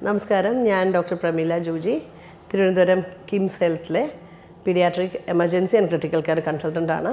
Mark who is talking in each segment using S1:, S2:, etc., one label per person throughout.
S1: നമസ്കാരം ഞാൻ doctor Pramila Joji Thiruvananthapuram KIMS ഹെൽത്തിലെ paediatric emergency and critical care consultant ആണ്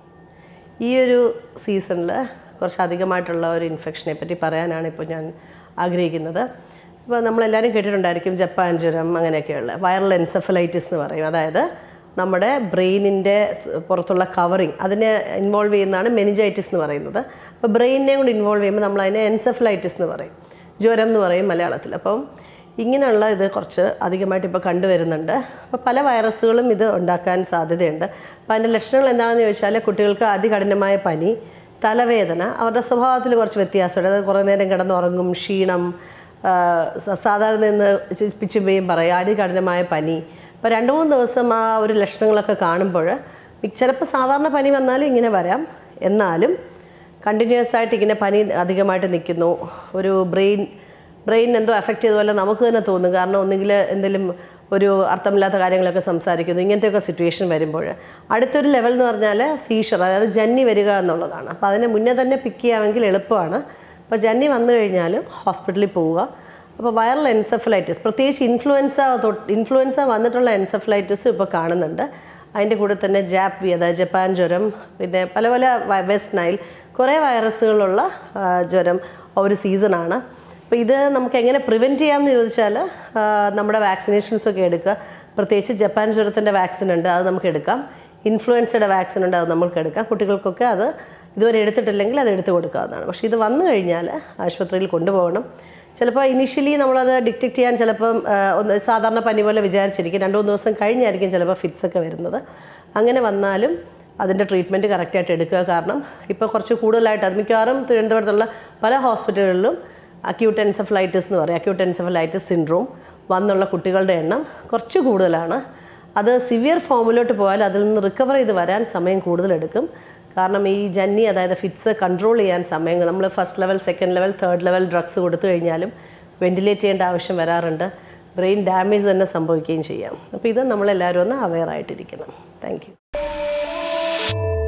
S1: ഈ ഒരു സീസണിൽ കുറച്ച് അധികമായിട്ടുള്ള ഒരു ഇൻഫെക്ഷനെ പറ്റി പറയാനാണ് ഇപ്പോൾ ഞാൻ ആഗ്രഹിക്കുന്നത് ഇപ്പോൾ നമ്മളെല്ലാവരും കേട്ടിട്ടുണ്ടായിരിക്കും ജപ്പാൻ ജ്വരം അങ്ങനെയൊക്കെയുള്ള വൈറൽ എൻസെഫലൈറ്റിസ് എന്ന് പറയും അതായത് നമ്മുടെ ബ്രെയിനിൻ്റെ പുറത്തുള്ള കവറിങ് അതിനെ ഇൻവോൾവ് ചെയ്യുന്നതാണ് മെനിജൈറ്റിസ് എന്ന് പറയുന്നത് അപ്പോൾ ബ്രെയിനിനെ കൂടി ഇൻവോൾവ് ചെയ്യുമ്പോൾ നമ്മൾ അതിനെ എൻസെഫലൈറ്റിസ് എന്ന് പറയും ജ്വരം എന്ന് പറയും മലയാളത്തിൽ അപ്പം ഇങ്ങനെയുള്ള ഇത് കുറച്ച് അധികമായിട്ട് ഇപ്പോൾ കണ്ടുവരുന്നുണ്ട് അപ്പോൾ പല വൈറസുകളും ഇത് ഉണ്ടാക്കാൻ സാധ്യതയുണ്ട് അപ്പോൾ അതിൻ്റെ ലക്ഷണങ്ങൾ എന്താണെന്ന് ചോദിച്ചാൽ കുട്ടികൾക്ക് അതികഠിനമായ പനി തലവേദന അവരുടെ സ്വഭാവത്തിൽ കുറച്ച് വ്യത്യാസമുണ്ട് അതായത് കുറേ നേരം കിടന്നുറങ്ങും ക്ഷീണം ആ, സ- സാധാരണ നിന്ന് പിച്ചുമ്പയും പറയും അതികഠിനമായ പനി അപ്പോൾ രണ്ട് മൂന്ന് ദിവസം ആ ഒരു ലക്ഷണങ്ങളൊക്കെ കാണുമ്പോൾ ചിലപ്പോൾ സാധാരണ പനി വന്നാലും ഇങ്ങനെ വരാം എന്നാലും കണ്ടിന്യൂസ് ആയിട്ട് ഇങ്ങനെ പനി അധികമായിട്ട് നിൽക്കുന്നു ഒരു ബ്രെയിൻ ബ്രെയിൻ എന്തോ എഫക്റ്റ് ചെയ്ത പോലെ നമുക്ക് തന്നെ തോന്നും കാരണം ഒന്നുകിൽ എന്തെങ്കിലും ഒരു അർത്ഥമില്ലാത്ത കാര്യങ്ങളൊക്കെ സംസാരിക്കുന്നു ഇങ്ങനത്തെയൊക്കെ സിറ്റുവേഷൻ വരുമ്പോൾ അടുത്തൊരു ലെവൽ എന്ന് പറഞ്ഞാൽ സീഷർ അതായത് ജന്നി വരിക എന്നുള്ളതാണ് അപ്പോൾ അതിനെ മുന്നേ തന്നെ പിക്ക് ചെയ്യാമെങ്കിൽ എളുപ്പമാണ് അപ്പോൾ ജന്നി വന്നു കഴിഞ്ഞാൽ ഹോസ്പിറ്റലിൽ പോവുക അപ്പോൾ വൈറൽ എൻസെഫലൈറ്റിസ് പ്രത്യേകിച്ച് ഇൻഫ്ലുവൻസ തൊട്ട് ഇൻഫ്ലുവൻസ വന്നിട്ടുള്ള എൻസെഫലൈറ്റിസും ഇപ്പോൾ കാണുന്നുണ്ട് അതിൻ്റെ കൂടെ തന്നെ ജാപ്പ് വി അതായത് ജപ്പാൻ ജ്വരം പിന്നെ പല പല വൈ- വെസ്റ്റ് നൈൽ കുറേ വൈറസുകളുള്ള ആ, ജ്വരം ഒരു സീസണാണ് അപ്പോൾ ഇത് നമുക്ക് എങ്ങനെ പ്രിവെൻറ്റ് ചെയ്യാമെന്ന് ചോദിച്ചാൽ ആ, നമ്മുടെ വാക്സിനേഷൻസ് ഒക്കെ എടുക്കുക പ്രത്യേകിച്ച് ജപ്പാൻ ജ്വരത്തിൻ്റെ വാക്സിൻ ഉണ്ട് അത് നമുക്ക് എടുക്കാം ഇൻഫ്ലുവൻസയുടെ വാക്സിൻ ഉണ്ട് അത് നമുക്ക് എടുക്കാം കുട്ടികൾക്കൊക്കെ അത് ഇതുവരെ എടുത്തിട്ടില്ലെങ്കിൽ അത് എടുത്തു കൊടുക്കാവുന്നതാണ് പക്ഷേ ഇത് വന്നു കഴിഞ്ഞാൽ ആശുപത്രിയിൽ കൊണ്ടുപോകണം ചിലപ്പോൾ ഇനിഷ്യലി നമ്മളത് ഡിറ്റക്ട് ചെയ്യാൻ ചിലപ്പം ആ, ഒന്ന് സാധാരണ പനി പോലെ വിചാരിച്ചിരിക്കും രണ്ട് മൂന്ന് ദിവസം കഴിഞ്ഞായിരിക്കും ചിലപ്പോൾ ഫിറ്റ്സ് ഒക്കെ വരുന്നത് അങ്ങനെ വന്നാലും അതിൻ്റെ ട്രീറ്റ്മെൻറ്റ് കറക്റ്റായിട്ട് എടുക്കുക കാരണം ഇപ്പോൾ കുറച്ച് കൂടുതലായിട്ട് അത് മിക്കവാറും തിരുവനന്തപുരത്തുള്ള പല ഹോസ്പിറ്റലുകളിലും അക്യൂട്ട് എൻസെഫലൈറ്റിസ് എന്ന് പറയും അക്യൂട്ട് എൻസെഫലൈറ്റിസ് സിൻഡ്രോം വന്നുള്ള കുട്ടികളുടെ എണ്ണം കുറച്ച് കൂടുതലാണ് അത് സിവിയർ ഫോമിലോട്ട് പോയാൽ അതിൽ നിന്ന് റിക്കവർ ചെയ്ത് വരാൻ സമയം കൂടുതലെടുക്കും കാരണം ഈ ജന്നി അതായത് ഫിറ്റ്സ് കൺട്രോൾ ചെയ്യാൻ സമയം നമ്മൾ first level second level third level drugs കൊടുത്തു കഴിഞ്ഞാലും വെന്റിലേറ്റ് ചെയ്യേണ്ട ആവശ്യം വരാറുണ്ട് ബ്രെയിൻ ഡാമേജ് തന്നെ സംഭവിക്കുകയും ചെയ്യാം അപ്പോൾ ഇത് നമ്മളെല്ലാവരും ഒന്ന് അവെയർ ആയിട്ടിരിക്കണം താങ്ക് യു